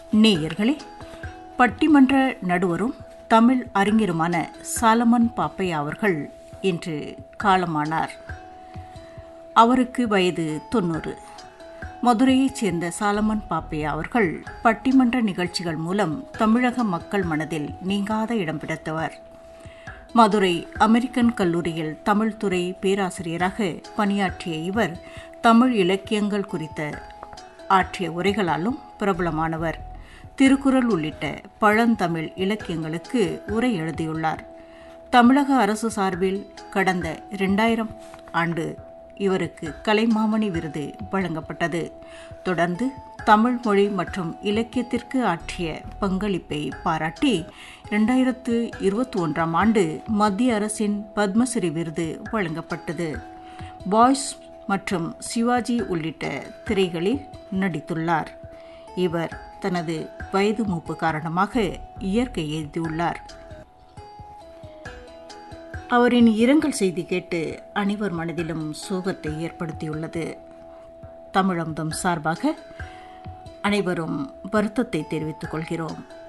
நேயர்களே பட்டிமன்ற நடுவரும் தமிழ் அறிஞருமான சாலமன் பாப்பையா அவர்கள் இன்று காலமானார் அவருக்கு வயது தொண்ணூறு மதுரையைச் சேர்ந்த சாலமன் பாப்பையா அவர்கள் பட்டிமன்ற நிகழ்ச்சிகள் மூலம் தமிழக மக்கள் மனதில் நீங்காத இடம் பிடித்தவர் மதுரை அமெரிக்கன் கல்லூரியில் தமிழ்துறை பேராசிரியராக பணியாற்றிய இவர் தமிழ் இலக்கியங்கள் குறித்த ஆற்றிய உரைகளாலும் பிரபலமானவர் திருக்குறள் உள்ளிட்ட பழந்தமிழ் இலக்கியங்களுக்கு உரை எழுதியுள்ளார் தமிழக அரசு சார்பில் கடந்த இரண்டாயிரம் ஆண்டு இவருக்கு கலைமாமணி விருது வழங்கப்பட்டது தொடர்ந்து தமிழ் மொழி மற்றும் இலக்கியத்திற்கு ஆற்றிய பங்களிப்பை பாராட்டி இரண்டாயிரத்து இருபத்தி ஒன்றாம் ஆண்டு மத்திய அரசின் பத்மஸ்ரீ விருது வழங்கப்பட்டது பாய்ஸ் மற்றும் சிவாஜி உள்ளிட்ட திரைகளில் நடித்துள்ளார் இவர் தனது வயது மூப்பு காரணமாக இயற்கை எழுதியுள்ளார் அவரின் இரங்கல் செய்தி கேட்டு அனைவர் மனதிலும் சோகத்தை ஏற்படுத்தியுள்ளது தமிழமுதம் சார்பாக அனைவரும் வருத்தத்தை தெரிவித்துக் கொள்கிறோம்